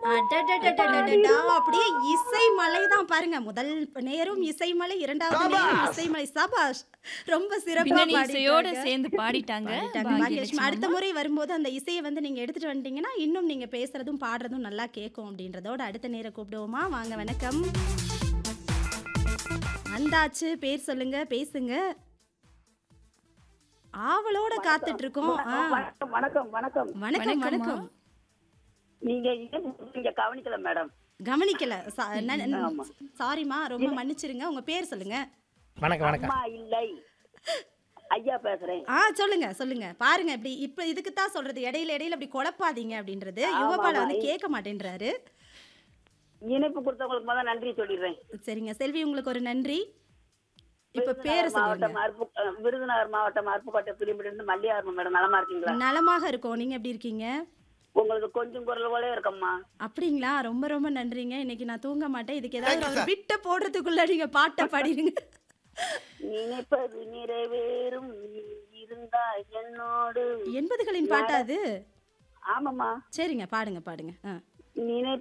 அடடடடடடடா, அப்படியே இசை மலை தான் பாருங்க முதல் நேரும் இசை மலை இரண்டாவது நேரம் இசை மலை சபாஷ் ரொம்ப சிறப்பா பின்னணி இசையோட பாடிட்டாங்க. சேர்ந்து பாடிட்டாங்க பாடிட்டாங்க. பாக்கியலட்சுமி பாக்கியலட்சுமி அடுத்த அம்மா. முறை வரும்போது அந்த இசையை வந்து நீங்க எடுத்துட்டு வந்துட்டீங்கன்னா இன்னும் நீங்க பேசுறதும் பாடுறதும் நல்லா கேட்கும் அப்படின்றதோட அடுத்த நேரம் கூப்பிடுவோமா வாங்க வணக்கம் வந்தாச்சு பேர் சொல்லுங்க பேசுங்க ஆவலோட காத்துட்டு இருக்கோம் ஆ, வணக்கம் வணக்கம் வணக்கம் வணக்கம் வணக்கம்மா. வணக்கம் நீங்க ஏன் நீங்க கவனிக்கல மேடம் கவனிக்கல ஆமா. சாரிமா ரொம்ப மன்னிச்சிருங்க உங்க பேர் சொல்லுங்க வணக்கம் வணக்கம் அம்மா இல்லை ஐயா பேசுறேன் ஆ சொல்லுங்க சொல்லுங்க பாருங்க இப்படி இப்ப இதுக்கு தான் சொல்றது இடையில இடையில இப்படி குழப்பாதீங்க அப்படின்றது யுவபால வந்து கேட்க மாட்டேன்றாரு இணைப்பு கொடுத்தவங்களுக்கு முதல்ல நன்றி சொல்லிடுறேன் சரிங்க செல்வி உங்களுக்கு ஒரு நன்றி இப்ப பேரை விருதுநகர் சொல்லுங்க மாவட்டம் அருப்பு அஹ், விருதுநகர் மாவட்டம் அருப்புக்கோட்டை பிரிமிலிருந்து மல்லியார்மா மேடம் நலமா இருக்கீங்களா நலமாக இருக்கோம் நீங்க எப்படி இருக்கீங்க உங்களுக்கு கொஞ்சம் குரல் போல இருக்கம்மா அப்படிங்களா ரொம்ப ரொம்ப நன்றிங்க இன்னைக்கு நான் தூங்க மாட்டேன் இதுக்கு ஏதாவது ஒரு பிட்ட போடுறதுக்குள்ள நீங்க பாட்டை பாடிடுங்க நினைப்பது நிறைவேறும் நீ இருந்தா என்னோடு எண்பதுகளின் பாட்டா அது ஆமாம்மா சரிங்க பாடுங்க பாடுங்க ஆ நினைப்ப